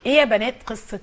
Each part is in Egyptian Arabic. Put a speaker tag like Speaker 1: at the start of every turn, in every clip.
Speaker 1: ايه يا بنات قصه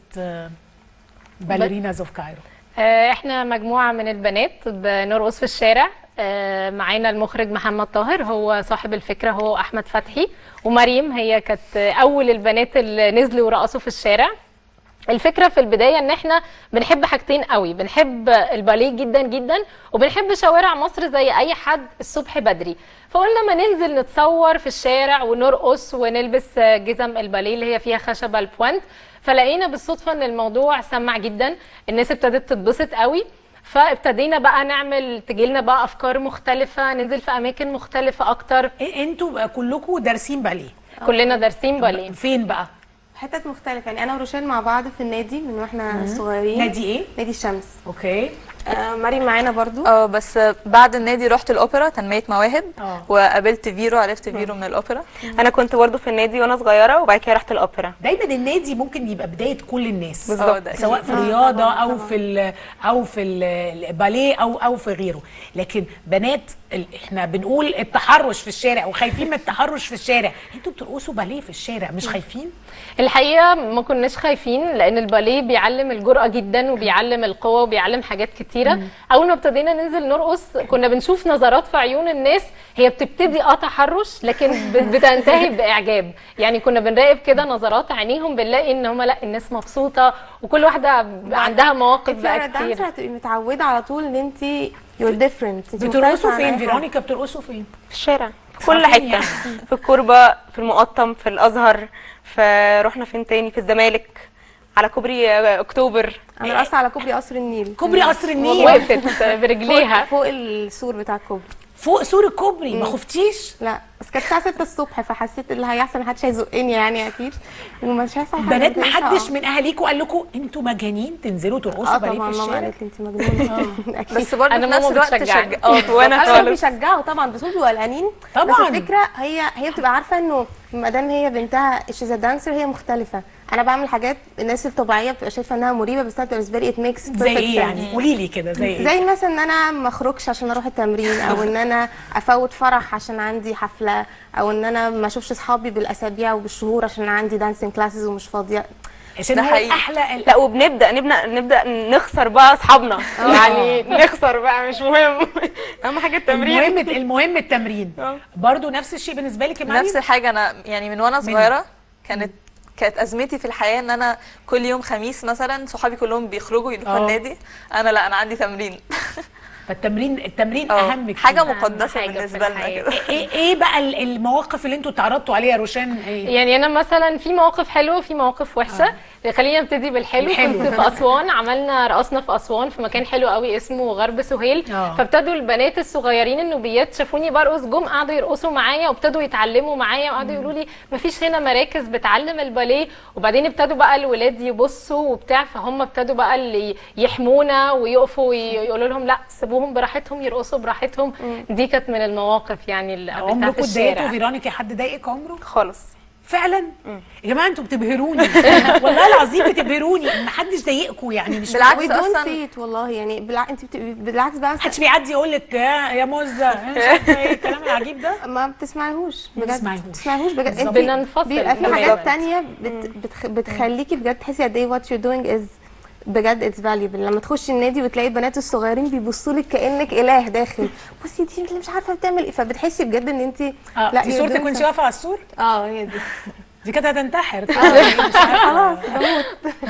Speaker 1: باليريناز اوف كايرو
Speaker 2: آه، احنا مجموعة من البنات بنرقص في الشارع آه، معانا المخرج محمد طاهر هو صاحب الفكرة هو أحمد فتحي ومريم هي كانت أول البنات اللي نزلوا ورقصوا في الشارع الفكرة في البداية ان احنا بنحب حاجتين قوي بنحب الباليه جدا جدا وبنحب شوارع مصر زي اي حد الصبح بدري فقلنا ما ننزل نتصور في الشارع ونرقص ونلبس جزم الباليه اللي هي فيها خشبة البوينت فلقينا بالصدفة ان الموضوع سمع جدا الناس ابتدت تتبسط قوي فابتدينا بقى نعمل تجيلنا بقى افكار مختلفة ننزل في اماكن مختلفة اكتر
Speaker 1: إيه انتوا بقى كلكم دارسين باليه
Speaker 2: كلنا دارسين باليه
Speaker 1: فين بقى
Speaker 3: حتت مختلفة يعني أنا وروشان مع بعض في النادي من واحنا صغيرين
Speaker 1: نادي ايه
Speaker 3: نادي الشمس
Speaker 1: اوكي
Speaker 3: آه مريم معانا برضو
Speaker 4: اه بس بعد النادي رحت الاوبرا تنميه مواهب
Speaker 1: اه.
Speaker 4: وقابلت فيرو عرفت فيرو من الاوبرا
Speaker 5: انا كنت برضه في النادي وانا صغيره وبعد كده رحت الاوبرا
Speaker 1: دايما النادي ممكن يبقى بدايه كل الناس
Speaker 4: بالظبط. ده
Speaker 1: سواء
Speaker 4: أكيد.
Speaker 1: في الرياضه او في ال او في ال- الباليه او او في غيره لكن بنات ال- احنا بنقول التحرش في الشارع وخايفين من التحرش في الشارع انتوا بترقصوا باليه في الشارع مش خايفين
Speaker 2: الحقيقه ما كناش خايفين لان الباليه بيعلم الجرأه جدا وبيعلم القوه وبيعلم حاجات كتيره اول ما ابتدينا ننزل نرقص كنا بنشوف نظرات في عيون الناس هي بتبتدي اه تحرش لكن ب- بتنتهي باعجاب يعني كنا بنراقب كده نظرات عينيهم بنلاقي ان هم لا الناس مبسوطه وكل واحده عندها مواقف
Speaker 3: انت
Speaker 2: بقى
Speaker 3: دانسر
Speaker 2: كتير
Speaker 3: هتبقي متعودة على طول ان انت يور ديفرنت
Speaker 1: بترقصوا فين فيرونيكا بترقصوا فين
Speaker 5: في الشارع في كل
Speaker 1: فين
Speaker 5: حته
Speaker 1: يعني؟
Speaker 5: في الكوربه في المقطم في الازهر فرحنا فين تاني في الزمالك على كوبري آه، اكتوبر
Speaker 3: انا رقصت على كوبري قصر النيل
Speaker 1: كوبري قصر النيل
Speaker 2: وقفت برجليها
Speaker 3: فوق السور بتاع الكوبري
Speaker 1: فوق سور الكوبري ما خفتيش
Speaker 3: لا بس كانت الساعة 6 الصبح فحسيت اللي هيحصل محدش هيزقني يعني اكيد ومش هيحصل حاجة
Speaker 1: بنات
Speaker 3: كنت لسه
Speaker 1: محدش
Speaker 3: أقع.
Speaker 1: من اهاليكم قال لكم انتوا مجانين تنزلوا ترقصوا
Speaker 3: اه
Speaker 1: باليه
Speaker 3: طبعا
Speaker 1: في
Speaker 3: ماما
Speaker 1: الشارع
Speaker 3: قالت لي انت مجنونه اكيد
Speaker 4: بس برضه
Speaker 2: أنا
Speaker 4: في نفس
Speaker 2: ماما
Speaker 4: الوقت
Speaker 2: بتشجعني.
Speaker 4: شج... اه
Speaker 5: وانا
Speaker 3: ايوه
Speaker 5: خالص
Speaker 3: بيشجعوا طبعا بس هم بيبقوا قلقانين
Speaker 1: طبعاً.
Speaker 3: بس الفكره هي هي بتبقى عارفه انه ما دام هي بنتها شيز دانسر هي مختلفه انا بعمل حاجات الناس الطبيعيه بتبقى شايفه انها مريبه بس انا بالنسبه لي ات ميكس
Speaker 1: زي ايه يعني قولي لي كده زي ايه
Speaker 3: زي مثلا ان انا ما اخرجش عشان اروح التمرين او ان انا افوت فرح عشان عندي حفله او ان انا ما اشوفش اصحابي بالاسابيع وبالشهور عشان عندي دانسينج كلاسز ومش فاضيه
Speaker 1: عشان
Speaker 4: ده
Speaker 1: هو
Speaker 4: حقيقي.
Speaker 1: احلى ال-
Speaker 5: لا وبنبدا نبدا نبدا نخسر بقى اصحابنا يعني نخسر بقى مش مهم اهم حاجه التمرين
Speaker 1: المهم المهم التمرين
Speaker 5: اه.
Speaker 1: برضو نفس الشيء بالنسبه لك يا مريم
Speaker 4: نفس الحاجه انا يعني من وانا صغيره كانت كانت ازمتي في الحياه ان انا كل يوم خميس مثلا صحابي كلهم بيخرجوا يروحوا
Speaker 1: اه.
Speaker 4: النادي انا لا انا عندي تمرين
Speaker 1: فالتمرين التمرين
Speaker 4: اه
Speaker 1: اهم كتير.
Speaker 4: حاجه
Speaker 2: أهم
Speaker 4: مقدسه
Speaker 2: حاجة في
Speaker 4: بالنسبه لنا
Speaker 2: الحياة.
Speaker 4: كده
Speaker 1: ايه ايه بقى ال- المواقف اللي انتوا اتعرضتوا عليها يا روشان ايه
Speaker 2: يعني انا مثلا في مواقف حلوه وفي مواقف وحشه خلينا نبتدي بالحلو
Speaker 1: الحلو.
Speaker 2: كنت في اسوان عملنا رقصنا في اسوان في مكان حلو قوي اسمه غرب سهيل
Speaker 1: اه.
Speaker 2: فابتدوا البنات الصغيرين النوبيات شافوني برقص جم قعدوا يرقصوا معايا وابتدوا يتعلموا معايا وقعدوا يقولوا لي مفيش هنا مراكز بتعلم الباليه وبعدين ابتدوا بقى الولاد يبصوا وبتاع فهم ابتدوا بقى اللي يحمونا ويقفوا ويقولوا لهم لا سيبوهم براحتهم يرقصوا براحتهم دي كانت من المواقف يعني اللي قابلتها في
Speaker 1: عمركم اتضايقتوا
Speaker 2: الشارع
Speaker 1: فيرونيكا حد ضايقك عمره
Speaker 5: خالص
Speaker 1: فعلا يا جماعه انتوا بتبهروني والله العظيم بتبهروني ما حدش ضايقكم يعني مش
Speaker 4: بالعكس
Speaker 3: وي دونت
Speaker 4: أصلاً-
Speaker 3: سي والله يعني بالع... انت بتبقي بالعكس بقى
Speaker 1: محدش بيعدي يقول لك يا يا مزه مش عارفه ايه الكلام العجيب ده
Speaker 3: ما بتسمعيهوش بجد
Speaker 1: بتسمعيهوش.
Speaker 3: بتسمعيهوش بجد
Speaker 1: بالظبط.
Speaker 3: انت
Speaker 2: بننفصل.
Speaker 3: بيبقى في
Speaker 2: بالظبط.
Speaker 3: حاجات تانية بت... بتخ... بتخليكي بجد تحسي قد ايه وات يو دوينج از بجد اتس فاليبل لما تخشي النادي وتلاقي البنات الصغيرين بيبصوا لك كانك اله داخل بصي دي اللي مش عارفه بتعمل ايه فبتحسي بجد ان انت
Speaker 1: اه دي
Speaker 3: you're
Speaker 1: صورتك
Speaker 3: doing
Speaker 1: وانت
Speaker 3: something.
Speaker 1: واقفه على السور
Speaker 3: اه هي دي
Speaker 1: دي كانت هتنتحر مش عارفة.
Speaker 3: خلاص بموت